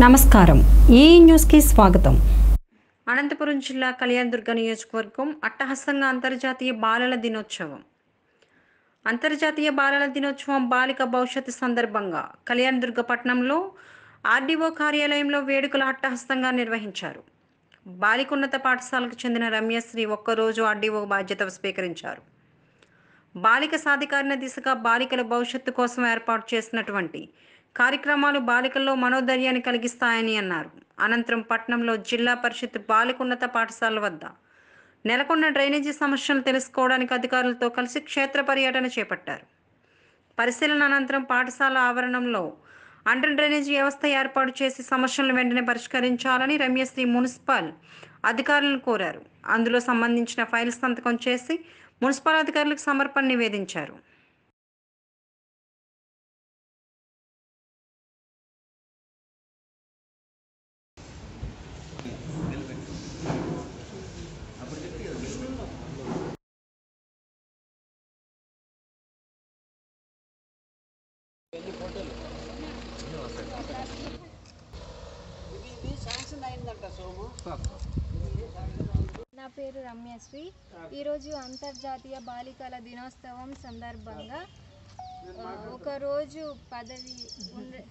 నమస్కారం ఈ న్యూస్కి స్వాగతం అనంతపురం జిల్లా కళ్యాణదుర్గ నియోజకవర్గం అట్టహాసంగా అంతర్జాతీయ బాలల దినోత్సవం అంతర్జాతీయ బాలల దినోత్సవం బాలిక భవిష్యత్తు సందర్భంగా కళ్యాణదుర్గ పట్టణంలో ఆర్డీఓ కార్యాలయంలో వేడుకలు అట్టహాసంగా నిర్వహించారు బాలికోన్నత పాఠశాలకు చెందిన రమ్యశ్రీ ఒక్కరోజు ఆర్డీఓ బాధ్యత స్వీకరించారు బాలిక సాధికారణ దిశగా బాలికల భవిష్యత్తు కోసం ఏర్పాటు చేసినటువంటి కార్యక్రమాలు బాలికల్లో మనోధైర్యాన్ని కలిగిస్తాయని అన్నారు అనంతరం పట్టణంలో జిల్లా పరిషత్ బాలికోన్నత పాఠశాల వద్ద నెలకొన్న డ్రైనేజీ సమస్యలు తెలుసుకోవడానికి అధికారులతో కలిసి క్షేత్ర పర్యటన చేపట్టారు పరిశీలన అనంతరం పాఠశాల ఆవరణంలో అండర్ డ్రైనేజీ వ్యవస్థ ఏర్పాటు చేసి సమస్యలను వెంటనే పరిష్కరించాలని రమ్యశ్రీ మున్సిపల్ అధికారులను కోరారు అందులో సంబంధించిన ఫైల్ సంతకం చేసి మున్సిపల్ అధికారులకు సమర్పణ నివేదించారు నా పేరు రమ్యశ్రీ ఈరోజు అంతర్జాతీయ బాలికల దినోత్సవం సందర్భంగా ఆ, ఒకరోజు పదవి ఉండ-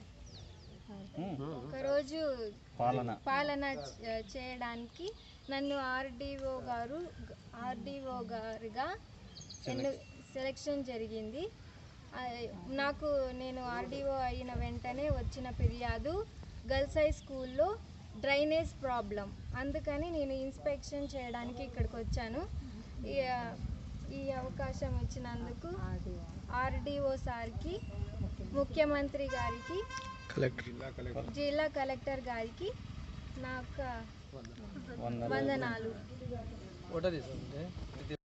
ఒకరోజు పాలన చే- చేయడానికి నన్ను ఆర్డీఓ గారు ఆర్డీఓ గారుగా ఎన్ను సెలెక్షన్ జరిగింది ఆ, నాకు నేను ఆర్డీఓ అయిన వెంటనే వచ్చిన ఫిర్యాదు గర్ల్స్ హై స్కూల్లో డ్రైనేజ్ ప్రాబ్లం అందుకని నేను ఇన్స్పెక్షన్ చేయడానికి ఇక్కడికి వచ్చాను ఈ ఈ అవకాశం ఇచ్చినందుకు ఆర్డీఓ సార్కి ముఖ్యమంత్రి గారికి జిల్లా కలెక్టర్ గారికి నా యొక్క వందనాలు